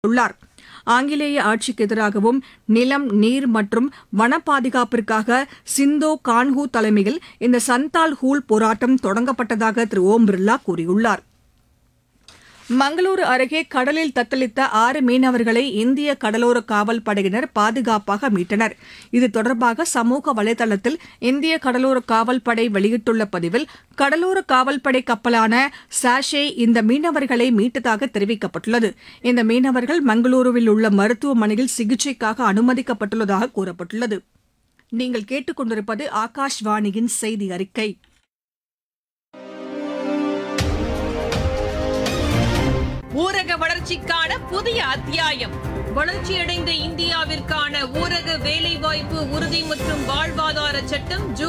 உள்ளார் ஆங்கிலேய ஆட்சிக்கு எதிராகவும் நிலம் நீர் மற்றும் வன பாதுகாப்பிற்காக சிந்தோ கான்ஹூ தலைமையில் இந்த சந்தால் ஹூல் போராட்டம் தொடங்கப்பட்டதாக திரு ஓம் பிர்லா கூறியுள்ளார் மங்களூரு அருகே கடலில் தத்தளித்த ஆறு மீனவர்களை இந்திய கடலோர காவல் படையினர் பாதுகாப்பாக மீட்டனர் இது தொடர்பாக சமூக வலைதளத்தில் இந்திய கடலோர காவல் படை வெளியிட்டுள்ள பதிவில் கடலோர காவல் படை கப்பலான சாஷே இந்த மீனவர்களை மீட்டதாக தெரிவிக்கப்பட்டுள்ளது இந்த மீனவர்கள் மங்களூருவில் உள்ள மருத்துவமனையில் சிகிச்சைக்காக அனுமதிக்கப்பட்டுள்ளதாக கூறப்பட்டுள்ளது நீங்கள் கேட்டுக்கொண்டிருப்பது ஆகாஷ்வாணியின் செய்தி அறிக்கை ஊரக வளர்ச்சிக்கான புதிய அத்தியாயம் வளர்ச்சியடைந்த இந்தியாவிற்கான ஊரக வேலைவாய்ப்பு உறுதி மற்றும் வாழ்வாதார சட்டம் ஜூன்